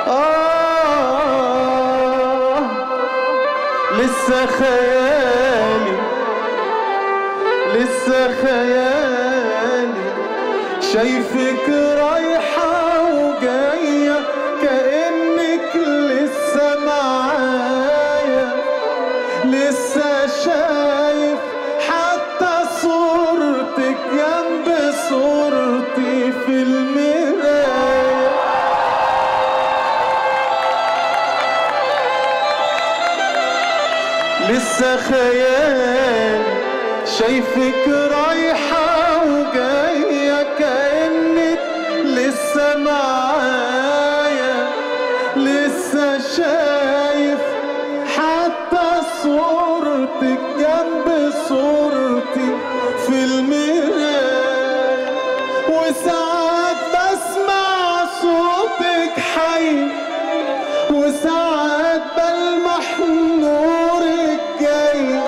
آه لسه خيالي لسه خيالي شايفك رايحة وجاية كأنك لسه معايا لسه شايف حتى صورتك جنب صورتي في المراية لسه خيال شايفك رايحة وجاية كأنك لسه معايا لسه شايف حتى صورتك جنب صورتي في المراية وساعات بسمع صوتك حي وساعات بلمح نورك جاي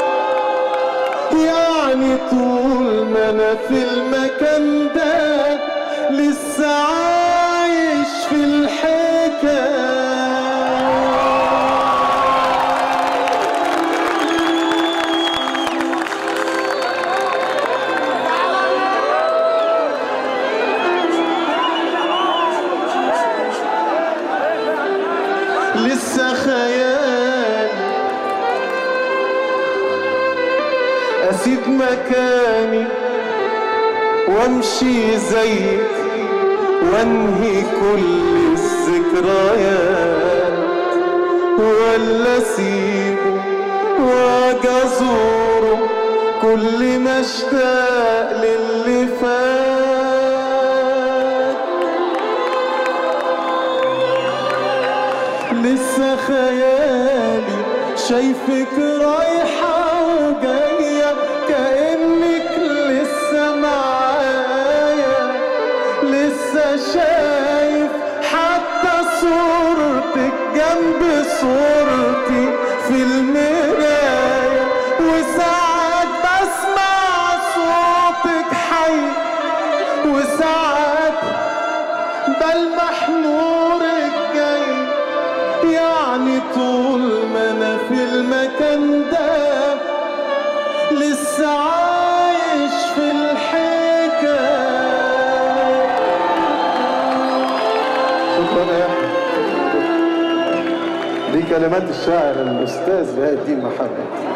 يعني طول ما انا في المكان ده لسه عايش في الحكايه لسه خيال اسيب مكاني وامشي زيك وانهي كل الذكريات ولا اسيبه واجي ازوره كل ما اشتاق للي فات لسه خيالي شايفك رايحة وجاية كأنك لسه معايا لسه شايف حتى صورتك جنب صورتي في المراية وساعات بسمع صوتك حي وساعات بلمح نورك جاي يعني طول ما انا في المكان ده لسه عايش في الحكاية شكرا يا أحمد. دي كلمات الشاعر الأستاذ بهاء الدين محمد